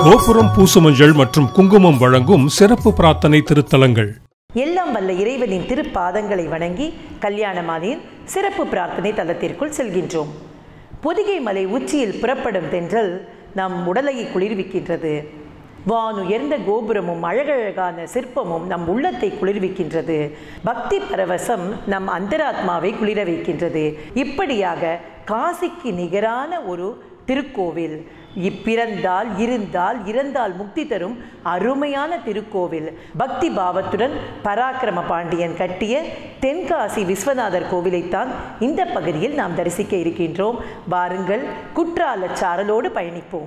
கோபுரம் பூசுமஞ்சள் மற்றும் குங்குமம் வழங்கும் சிறப்பு பிரார்த்தனை திருத்தலங்கள் எல்லாம் வல்ல இறைவனின் திருப்பாதங்களை வணங்கி கல்யாணமானியின் சிறப்பு பிரார்த்தனை தலத்திற்குள் செல்கின்றோம் பொதிகை மலை உச்சியில் புறப்படும் தென்றல் நம் உடலை குளிர்விக்கின்றது வானுயர்ந்த கோபுரமும் அழகழகான சிற்பமும் நம் உள்ளத்தை குளிர்விக்கின்றது பக்தி பரவசம் நம் அந்தராத்மாவை குளிர வைக்கின்றது இப்படியாக காசிக்கு நிகரான ஒரு திருக்கோவில் இப்பிறந்தால் இருந்தால் இறந்தால் முக்தி தரும் அருமையான திருக்கோவில் பக்தி பாவத்துடன் பராக்கிரம பாண்டியன் கட்டிய தென்காசி விஸ்வநாதர் கோவிலைத்தான் இந்த பகுதியில் நாம் தரிசிக்க இருக்கின்றோம் வாருங்கள் குற்றால சாரலோடு பயணிப்போம்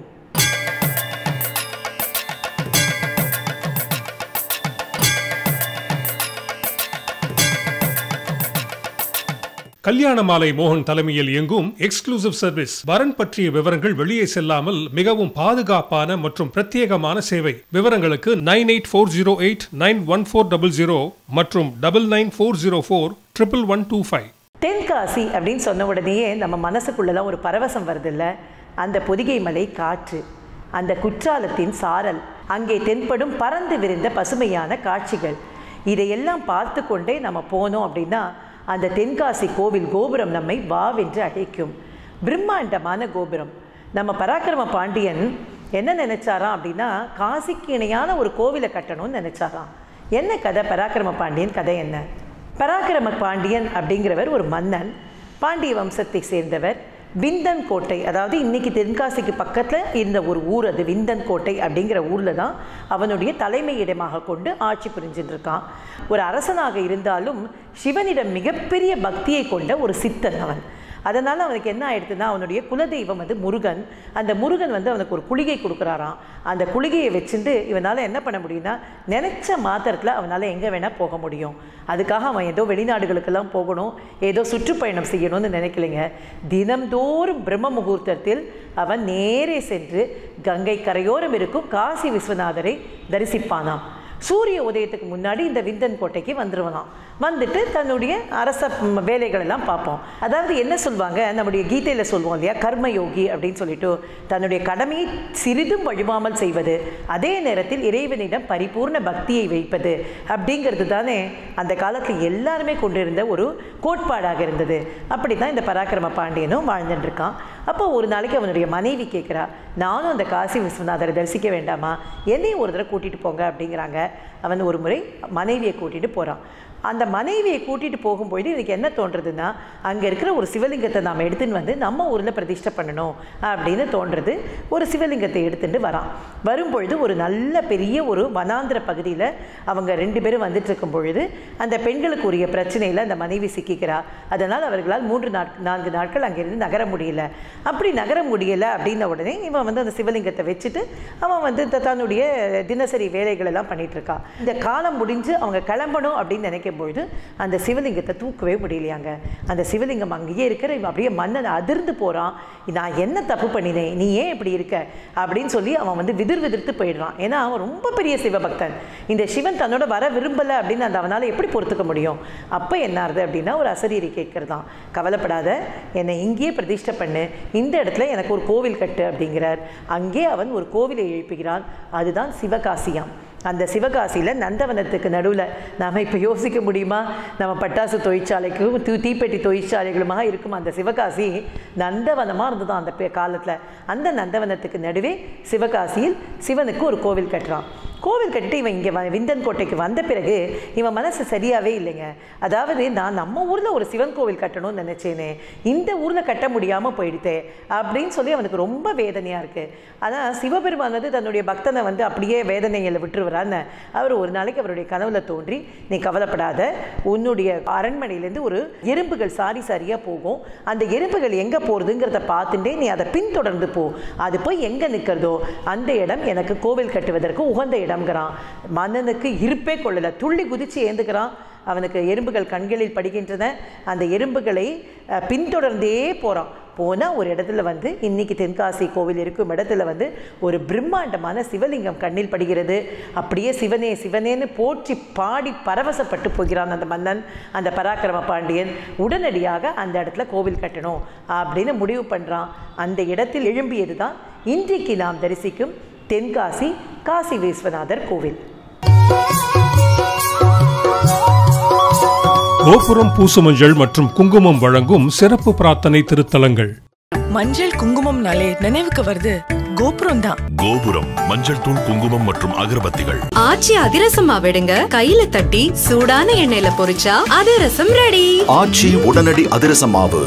கல்யாண மாலை மோகன் தலைமையில் இயங்கும் எக்ஸ்க்ளூசிவ் சர்வீஸ் வரன் பற்றிய விவரங்கள் வெளியே செல்லாமல் மிகவும் பாதுகாப்பான மற்றும் பிரத்யேகமான சேவை விவரங்களுக்கு nine eight four zero eight nine one four double zero மற்றும் double nine four zero four triple one two five Tenkasi அப்படின்னு சொன்ன உடனேயே நம்ம மனசுக்குள்ளெல்லாம் ஒரு பரவசம் வருதில்ல அந்த பொதிகை மலை காற்று அந்த குற்றாலத்தின் சாரல் அங்கே தென்படும் பறந்து விரிந்த பசுமையான காட்சிகள் இதையெல்லாம் பார்த்து கொண்டே நம்ம போனோம் அப்படின்னா அந்த தென்காசி கோவில் கோபுரம் நம்மை வாவென்று அழைக்கும் பிரம்மாண்டமான கோபுரம் நம்ம பராக்கிரம பாண்டியன் என்ன நினைச்சாராம் அப்படின்னா காசிக்கு இணையான ஒரு கோவிலை கட்டணும்னு நினைச்சாராம் என்ன கதை பராக்கிரம பாண்டியன் கதை என்ன பராக்கிரம பாண்டியன் அப்படிங்கிறவர் ஒரு மன்னன் பாண்டிய வம்சத்தை சேர்ந்தவர் விந்தன் கோட்டை அதாவது இன்னைக்கு தென்காசிக்கு பக்கத்தில் இருந்த ஒரு ஊர் அது விந்தன் கோட்டை அப்படிங்கிற ஊரில் தான் அவனுடைய தலைமையிடமாக கொண்டு ஆட்சி புரிஞ்சுட்டு இருக்கான் ஒரு அரசனாக இருந்தாலும் சிவனிடம் மிகப்பெரிய பக்தியை கொண்ட ஒரு சித்தன் அவன் அதனால் அவனுக்கு என்ன ஆயிடுதுன்னா அவனுடைய குலதெய்வம் வந்து முருகன் அந்த முருகன் வந்து அவனுக்கு ஒரு குளிகை கொடுக்குறாராம் அந்த குளிகையை வச்சுட்டு இவனால் என்ன பண்ண முடியும்னா நினச்ச மாத்திரத்தில் அவனால் எங்கே வேணால் போக முடியும் அதுக்காக அவன் ஏதோ வெளிநாடுகளுக்கெல்லாம் போகணும் ஏதோ சுற்றுப்பயணம் செய்யணும்னு நினைக்கலைங்க தினம்தோறும் பிரம்ம முகூர்த்தத்தில் அவன் நேரே சென்று கங்கை கரையோரம் இருக்கும் காசி விஸ்வநாதரை தரிசிப்பானாம் சூரிய உதயத்துக்கு முன்னாடி இந்த விந்தன் கோட்டைக்கு வந்துருவனாம் வந்துட்டு தன்னுடைய அரச ம், வேலைகள் எல்லாம் பார்ப்போம் அதாவது என்ன சொல்லுவாங்க நம்முடைய கீதையில் சொல்லுவோம் இல்லையா கர்மயோகி அப்படின்னு சொல்லிட்டு தன்னுடைய கடமையை சிறிதும் வழுவாமல் செய்வது அதே நேரத்தில் இறைவனிடம் பரிபூர்ண பக்தியை வைப்பது அப்படிங்கிறது தானே அந்த காலத்தில் எல்லாருமே கொண்டிருந்த ஒரு கோட்பாடாக இருந்தது அப்படி தான் இந்த பராக்கிரம பாண்டியனும் வாழ்ந்துட்டு இருக்கான் அப்போ ஒரு நாளைக்கு அவனுடைய மனைவி கேட்குறா நானும் அந்த காசி விஸ்வநாதரை தரிசிக்க வேண்டாமா என்னையும் ஒரு தடவை கூட்டிகிட்டு போங்க அப்படிங்கிறாங்க அவன் ஒரு முறை மனைவியை கூட்டிகிட்டு போகிறான் அந்த மனைவியை கூட்டிகிட்டு போகும்பொழுது எனக்கு என்ன தோன்றதுன்னா அங்கே இருக்கிற ஒரு சிவலிங்கத்தை நாம் எடுத்துன்னு வந்து நம்ம ஊரில் பிரதிஷ்டை பண்ணணும் அப்படின்னு தோன்றது ஒரு சிவலிங்கத்தை எடுத்துட்டு வரான் வரும்பொழுது ஒரு நல்ல பெரிய ஒரு வனாந்திர பகுதியில் அவங்க ரெண்டு பேரும் வந்துட்டு இருக்கும் பொழுது அந்த பெண்களுக்கு உரிய பிரச்சனையில் அந்த மனைவி சிக்கிக்கிறா அதனால் அவர்களால் மூன்று நாட் நான்கு நாட்கள் அங்கிருந்து நகர முடியல அப்படி நகர முடியலை அப்படின்ன உடனே இவன் வந்து அந்த சிவலிங்கத்தை வச்சுட்டு அவன் வந்து த- தன்னுடைய தினசரி வேலைகள் எல்லாம் பண்ணிட்டு இருக்கான் இந்த காலம் முடிஞ்சு அவங்க கிளம்பணும் அப்படின்னு நினைக்கும் பொழுது அந்த சிவலிங்கத்தை தூக்கவே முடியலையாங்க அந்த சிவலிங்கம் அங்கேயே இருக்கிற இவன் அப்படியே மன்னன் அதிர்ந்து போகிறான் நான் என்ன தப்பு பண்ணினேன் நீ ஏன் இப்படி இருக்க அப்படின்னு சொல்லி அவன் வந்து விதிர் விதிர்த்து போயிடுறான் ஏன்னா அவன் ரொம்ப பெரிய சிவபக்தன் இந்த சிவன் தன்னோட வர விரும்பலை அப்படின்னு அந்த அவனால் எப்படி பொறுத்துக்க முடியும் அப்போ என்ன ஆகுது அப்படின்னா ஒரு அசரீரி கேட்குறதான் கவலைப்படாத என்னை இங்கேயே பிரதிஷ்டை பண்ணு இந்த இடத்துல எனக்கு ஒரு கோவில் கட்டு அப்படிங்கிறார் அங்கே அவன் ஒரு கோவிலை எழுப்புகிறான் அதுதான் சிவகாசியாம் அந்த சிவகாசியில் நந்தவனத்துக்கு நடுவில் நாம் இப்போ யோசிக்க முடியுமா நம்ம பட்டாசு தொழிற்சாலைக்கும் தூ தீப்பெட்டி தொழிற்சாலைகளுமாக இருக்கும் அந்த சிவகாசி நந்தவனமாக இருந்தது அந்த காலத்தில் அந்த நந்தவனத்துக்கு நடுவே சிவகாசியில் சிவனுக்கு ஒரு கோவில் கட்டுறான் கோவில் கட்டிட்டு இவன் இங்கே விந்தன் கோட்டைக்கு வந்த பிறகு இவன் மனசு சரியாகவே இல்லைங்க அதாவது நான் நம்ம ஊரில் ஒரு சிவன் கோவில் கட்டணும்னு நினச்சேனே இந்த ஊரில் கட்ட முடியாமல் போயிடுத்தே அப்படின்னு சொல்லி அவனுக்கு ரொம்ப வேதனையாக இருக்குது ஆனால் சிவபெருமான் வந்து தன்னுடைய பக்தனை வந்து அப்படியே வேதனையில் விட்டுருவரான்னு அவர் ஒரு நாளைக்கு அவருடைய கனவுல தோன்றி நீ கவலைப்படாத உன்னுடைய அரண்மனையிலேருந்து ஒரு எறும்புகள் சாரி சாரியாக போகும் அந்த எறும்புகள் எங்கே போகிறதுங்கிறத பார்த்துட்டே நீ அதை பின்தொடர்ந்து போ அது போய் எங்கே நிற்கிறதோ அந்த இடம் எனக்கு கோவில் கட்டுவதற்கு உகந்த இடம்ங்கிறான் மன்னனுக்கு இருப்பே கொள்ளல துள்ளி குதிச்சு ஏந்துக்கிறான் அவனுக்கு எறும்புகள் கண்களில் படுகின்றன அந்த எறும்புகளை அஹ், பின்தொடர்ந்தே போகிறான் போனால் ஒரு இடத்துல வந்து இன்னைக்கு தென்காசி கோவில் இருக்கும் இடத்துல வந்து ஒரு பிரம்மாண்டமான சிவலிங்கம் கண்ணில் படுகிறது அப்படியே சிவனே சிவனேன்னு போற்றி பாடி பரவசப்பட்டு போகிறான் அந்த மன்னன் அந்த பராக்கிரம பாண்டியன் உடனடியாக அந்த இடத்துல கோவில் கட்டணும் அப்படின்னு முடிவு பண்ணுறான் அந்த இடத்தில் எழும்பியது தான் இன்றைக்கு நாம் தரிசிக்கும் தென்காசி காசி விஸ்வநாதர் கோவில் கோபுரம் பூசுமஞ்சள் மற்றும் குங்குமம் வழங்கும் சிறப்பு பிரார்த்தனை திருத்தலங்கள் மஞ்சள் குங்குமம்னாலே நினைவுக்கு வருது கோபுரம் தான் கோபுரம் மஞ்சள் தூள் குங்குமம் மற்றும் அகர்பத்திகள் ஆச்சி அதிரசமா விடுங்க கையில தட்டி சூடான எண்ணெயில பொரிச்சா அதிரசம் ரெடி ஆச்சி உடனடி அதிரச மாவு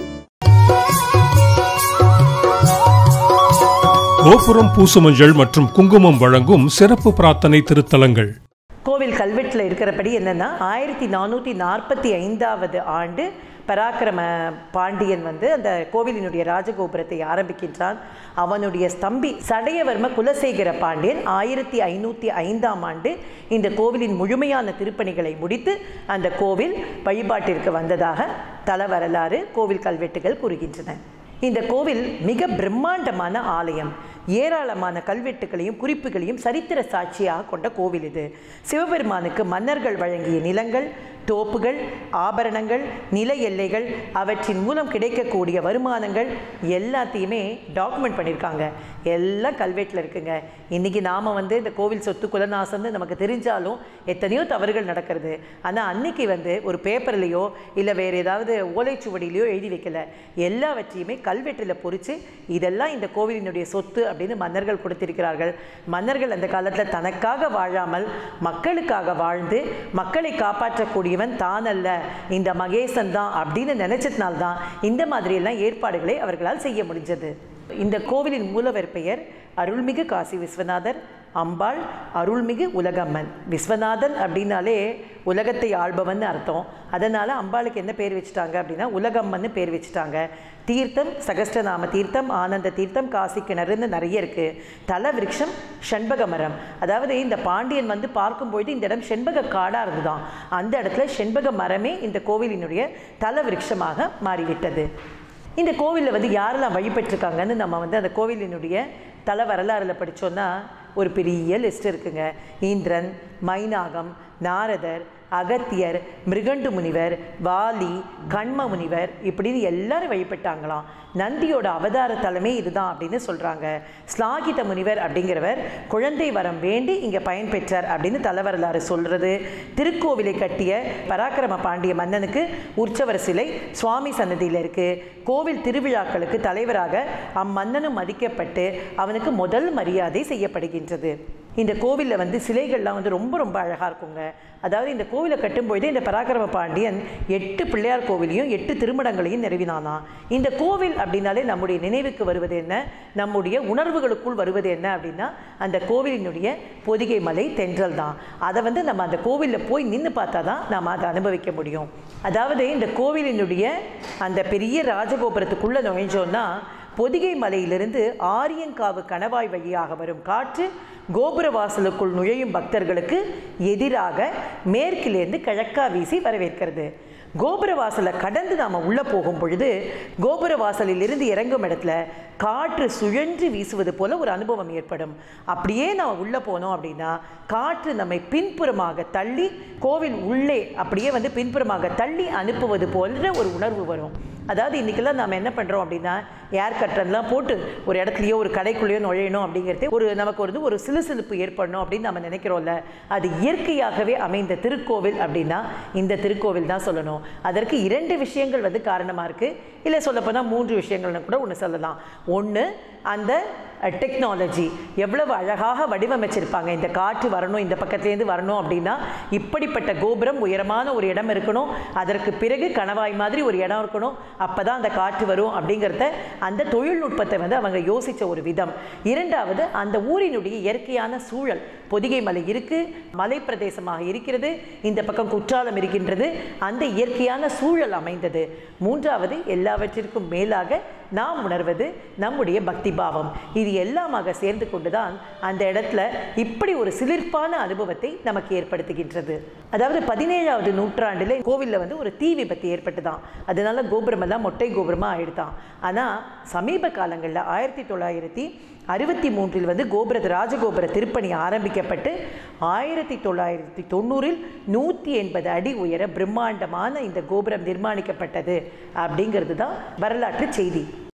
கோபுரம் பூசுமஞ்சள் மற்றும் குங்குமம் வழங்கும் சிறப்பு பிரார்த்தனை திருத்தலங்கள் கோவில் கல்வெட்டில் இருக்கிறபடி என்னன்னா ஆயிரத்தி நானூற்றி நாற்பத்தி ஐந்தாவது ஆண்டு பராக்கிரம பாண்டியன் வந்து அந்த கோவிலினுடைய ராஜகோபுரத்தை ஆரம்பிக்கின்றான் அவனுடைய ஸ்தம்பி சடையவர்ம குலசேகர பாண்டியன் ஆயிரத்தி ஐநூற்றி ஐந்தாம் ஆண்டு இந்த கோவிலின் முழுமையான திருப்பணிகளை முடித்து அந்த கோவில் வழிபாட்டிற்கு வந்ததாக தல வரலாறு கோவில் கல்வெட்டுகள் கூறுகின்றன இந்த கோவில் மிக பிரம்மாண்டமான ஆலயம் ஏராளமான கல்வெட்டுகளையும் குறிப்புகளையும் சரித்திர சாட்சியாக கொண்ட கோவில் இது சிவபெருமானுக்கு மன்னர்கள் வழங்கிய நிலங்கள் தோப்புகள் ஆபரணங்கள் நில எல்லைகள் அவற்றின் மூலம் கிடைக்கக்கூடிய வருமானங்கள் எல்லாத்தையுமே டாக்குமெண்ட் பண்ணியிருக்காங்க எல்லாம் கல்வெட்டில் இருக்குங்க இன்றைக்கி நாம் வந்து இந்த கோவில் சொத்து குலநாசம்னு நமக்கு தெரிஞ்சாலும் எத்தனையோ தவறுகள் நடக்கிறது ஆனால் அன்னைக்கு வந்து ஒரு பேப்பர்லேயோ இல்லை வேறு ஏதாவது ஓலைச்சுவடியிலையோ எழுதி வைக்கல எல்லாவற்றையுமே கல்வெட்டில் பொறிச்சு இதெல்லாம் இந்த கோவிலினுடைய சொத்து அப்படின்னு மன்னர்கள் கொடுத்திருக்கிறார்கள் மன்னர்கள் அந்த காலத்தில் தனக்காக வாழாமல் மக்களுக்காக வாழ்ந்து மக்களை காப்பாற்றக்கூடியவன் தான் அல்ல இந்த மகேசன் தான் அப்படின்னு நினைச்சதுனால்தான் இந்த மாதிரியெல்லாம் ஏற்பாடுகளை அவர்களால் செய்ய முடிஞ்சது இந்த கோவிலின் மூலவர் பெயர் அருள்மிகு காசி விஸ்வநாதர் அம்பாள் அருள்மிகு உலகம்மன் விஸ்வநாதன் அப்படின்னாலே உலகத்தை ஆள்பவன் அர்த்தம் அதனால் அம்பாளுக்கு என்ன பேர் வச்சுட்டாங்க அப்படின்னா உலகம்மன்னு பேர் வச்சுட்டாங்க தீர்த்தம் சகஸ்டநாம தீர்த்தம் ஆனந்த தீர்த்தம் காசி கிணறுன்னு நிறைய இருக்குது தல விருட்சம் செண்பக மரம் அதாவது இந்த பாண்டியன் வந்து பார்க்கும்பொழுது இந்த இடம் செண்பக காடாக இருந்துதான் அந்த இடத்துல செண்பக மரமே இந்த கோவிலினுடைய தல விருட்சமாக மாறிவிட்டது இந்த கோவிலில் வந்து யாரெல்லாம் வழிபட்டிருக்காங்கன்னு நம்ம வந்து அந்த கோவிலினுடைய தல வரலாறில் படித்தோன்னா ஒரு பெரிய லிஸ்ட் இருக்குங்க இந்திரன் மைனாகம் நாரதர் அகத்தியர் மிருகண்டு முனிவர் வாலி கண்ம முனிவர் இப்படின்னு எல்லாரும் வழிபட்டாங்களாம் நந்தியோட அவதார தலைமை இதுதான் அப்படின்னு சொல்கிறாங்க ஸ்லாகித முனிவர் அப்படிங்கிறவர் குழந்தை வரம் வேண்டி இங்கே பயன் பெற்றார் அப்படின்னு தலைவரலாறு சொல்கிறது திருக்கோவிலை கட்டிய பராக்கிரம பாண்டிய மன்னனுக்கு உற்சவர் சிலை சுவாமி சன்னதியில் இருக்குது கோவில் திருவிழாக்களுக்கு தலைவராக அம்மன்னனும் மதிக்கப்பட்டு அவனுக்கு முதல் மரியாதை செய்யப்படுகின்றது இந்த கோவிலில் வந்து சிலைகள்லாம் வந்து ரொம்ப ரொம்ப அழகாக இருக்குங்க அதாவது இந்த கோவிலை கட்டும்பொழுதே இந்த பராக்கிரம பாண்டியன் எட்டு பிள்ளையார் கோவிலையும் எட்டு திருமணங்களையும் நிறுவினானா இந்த கோவில் அப்படின்னாலே நம்முடைய நினைவுக்கு வருவது என்ன நம்முடைய உணர்வுகளுக்குள் வருவது என்ன அப்படின்னா அந்த கோவிலினுடைய பொதிகை மலை தென்றல் தான் அதை வந்து நம்ம அந்த கோவிலில் போய் நின்று பார்த்தா தான் நாம் அதை அனுபவிக்க முடியும் அதாவது இந்த கோவிலினுடைய அந்த பெரிய ராஜகோபுரத்துக்குள்ளே நுழைஞ்சோன்னா பொதிகை மலையிலிருந்து ஆரியங்காவு கணவாய் வழியாக வரும் காற்று கோபுர வாசலுக்குள் நுழையும் பக்தர்களுக்கு எதிராக மேற்கிலேருந்து கிழக்கா வீசி வரவேற்கிறது கோபுர வாசலை கடந்து நாம் உள்ளே போகும் பொழுது கோபுர வாசலிலிருந்து இறங்கும் இடத்துல காற்று சுழன்று வீசுவது போல ஒரு அனுபவம் ஏற்படும் அப்படியே நாம் உள்ளே போனோம் அப்படின்னா காற்று நம்மை பின்புறமாக தள்ளி கோவில் உள்ளே அப்படியே வந்து பின்புறமாக தள்ளி அனுப்புவது போன்ற ஒரு உணர்வு வரும் அதாவது இன்றைக்கெல்லாம் நாம் என்ன பண்ணுறோம் அப்படின்னா ஏர் கட்டன்லாம் போட்டு ஒரு இடத்துலையோ ஒரு கடைக்குள்ளேயோ நுழையணும் அப்படிங்கிறது ஒரு நமக்கு ஒரு ஒரு சிலுசிலுப்பு ஏற்படணும் அப்படின்னு நம்ம நினைக்கிறோம்ல அது இயற்கையாகவே அமைந்த திருக்கோவில் அப்படின்னா இந்த திருக்கோவில் தான் சொல்லணும் அதற்கு இரண்டு விஷயங்கள் வந்து காரணமாக இருக்குது இல்லை சொல்லப்போனால் மூன்று விஷயங்கள்னு கூட ஒன்று சொல்லலாம் ஒன்று அந்த டெக்னாலஜி எவ்வளவு அழகாக வடிவமைச்சிருப்பாங்க இந்த காற்று வரணும் இந்த பக்கத்துலேருந்து வரணும் அப்படின்னா இப்படிப்பட்ட கோபுரம் உயரமான ஒரு இடம் இருக்கணும் அதற்கு பிறகு கணவாய் மாதிரி ஒரு இடம் இருக்கணும் அப்போ தான் அந்த காற்று வரும் அப்படிங்கிறத அந்த தொழில்நுட்பத்தை வந்து அவங்க யோசித்த ஒரு விதம் இரண்டாவது அந்த ஊரினுடைய இயற்கையான சூழல் பொதிகை மலை இருக்கு மலை பிரதேசமாக இருக்கிறது இந்த பக்கம் குற்றாலம் இருக்கின்றது அந்த இயற்கையான சூழல் அமைந்தது மூன்றாவது எல்லாவற்றிற்கும் மேலாக நாம் உணர்வது நம்முடைய பக்தி பாவம் இது எல்லாமாக சேர்ந்து கொண்டுதான் அந்த இடத்துல இப்படி ஒரு சிலிர்ப்பான அனுபவத்தை நமக்கு ஏற்படுத்துகின்றது அதாவது பதினேழாவது நூற்றாண்டில் கோவிலில் வந்து ஒரு தீ விபத்து ஏற்பட்டுதான் அதனால கோபுரம் எல்லாம் மொட்டை கோபுரமாக ஆயிடுதான் ஆனால் சமீப காலங்களில் ஆயிரத்தி தொள்ளாயிரத்தி அறுபத்தி மூன்றில் வந்து கோபுர ராஜகோபுர திருப்பணி ஆரம்பிக்கப்பட்டு ஆயிரத்தி தொள்ளாயிரத்தி தொண்ணூறில் நூற்றி எண்பது அடி உயர பிரம்மாண்டமான இந்த கோபுரம் நிர்மாணிக்கப்பட்டது அப்படிங்கிறது தான் வரலாற்று செய்தி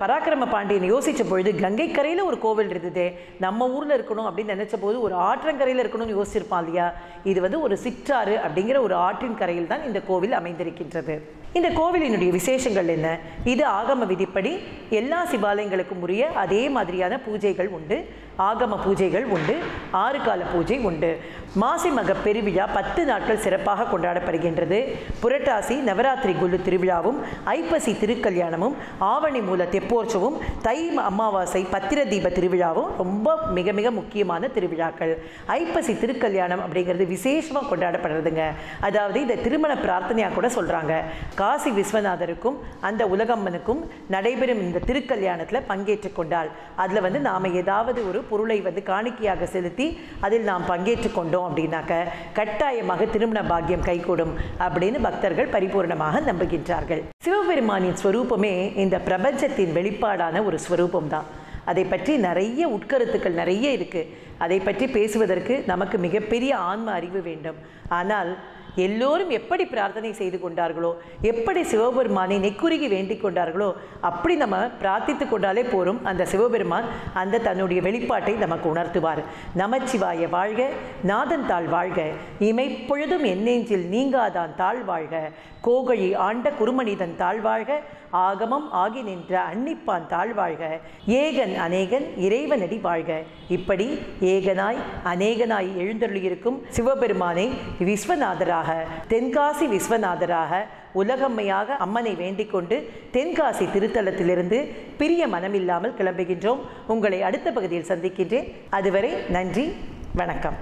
பராக்கிரம பாண்டியன் யோசிச்ச பொழுது கங்கை கரையில் ஒரு கோவில் இருந்தது நம்ம ஊரில் இருக்கணும் அப்படின்னு நினைச்ச போது ஒரு ஆற்றங்கரையில் இருக்கணும்னு யோசிச்சிருப்பான் இல்லையா இது வந்து ஒரு சிற்றாறு அப்படிங்கிற ஒரு ஆற்றின் கரையில் தான் இந்த கோவில் அமைந்திருக்கின்றது இந்த கோவிலினுடைய விசேஷங்கள் என்ன இது ஆகம விதிப்படி எல்லா சிவாலயங்களுக்கும் உரிய அதே மாதிரியான பூஜைகள் உண்டு ஆகம பூஜைகள் உண்டு ஆறு கால பூஜை உண்டு மாசி மக பெருவிழா பத்து நாட்கள் சிறப்பாக கொண்டாடப்படுகின்றது புரட்டாசி நவராத்திரி குல்லு திருவிழாவும் ஐப்பசி திருக்கல்யாணமும் ஆவணி மூல தெப்போற்சவம் தை அமாவாசை பத்திர தீப திருவிழாவும் ரொம்ப மிக மிக முக்கியமான திருவிழாக்கள் ஐப்பசி திருக்கல்யாணம் அப்படிங்கிறது விசேஷமாக கொண்டாடப்படுறதுங்க அதாவது இந்த திருமண பிரார்த்தனையாக கூட சொல்கிறாங்க காசி விஸ்வநாதருக்கும் அந்த உலகம்மனுக்கும் நடைபெறும் இந்த திருக்கல்யாணத்தில் பங்கேற்று கொண்டால் அதில் வந்து நாம் ஏதாவது ஒரு பொருளை வந்து காணிக்கையாக செலுத்தி அதில் நாம் பங்கேற்று கொண்டோம் அப்படின்னாக்க கட்டாயமாக திருமண பாக்கியம் கைகூடும் அப்படின்னு பக்தர்கள் பரிபூர்ணமாக நம்புகின்றார்கள் சிவபெருமானின் ஸ்வரூபமே இந்த பிரபஞ்சத்தின் வெளிப்பாடான ஒரு ஸ்வரூபம் தான் அதை பற்றி நிறைய உட்கருத்துக்கள் நிறைய இருக்குது அதை பற்றி பேசுவதற்கு நமக்கு மிகப்பெரிய ஆன்ம அறிவு வேண்டும் ஆனால் எல்லோரும் எப்படி பிரார்த்தனை செய்து கொண்டார்களோ எப்படி சிவபெருமானை நெக்குருகி வேண்டிக் கொண்டார்களோ அப்படி நம்ம பிரார்த்தித்து கொண்டாலே போரும் அந்த சிவபெருமான் அந்த தன்னுடைய வெளிப்பாட்டை நமக்கு உணர்த்துவார் நமச்சிவாய வாழ்க நாதன் தாழ் வாழ்க இமைப்பொழுதும் எண்ணெஞ்சில் நீங்காதான் தாழ் வாழ்க கோகழி ஆண்ட குருமனிதன் தாழ்வாழ்க ஆகமம் ஆகி நின்ற அன்னிப்பான் தாழ்வாழ்க ஏகன் அநேகன் இறைவனடி வாழ்க இப்படி ஏகனாய் அநேகனாய் எழுந்தருளியிருக்கும் சிவபெருமானை விஸ்வநாதராக தென்காசி விஸ்வநாதராக உலகம்மையாக அம்மனை வேண்டிக் கொண்டு தென்காசி திருத்தலத்திலிருந்து பிரிய மனமில்லாமல் கிளம்புகின்றோம் உங்களை அடுத்த பகுதியில் சந்திக்கின்றேன் அதுவரை நன்றி வணக்கம்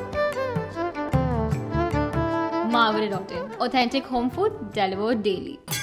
Marvel.in. Authentic home food delivered daily.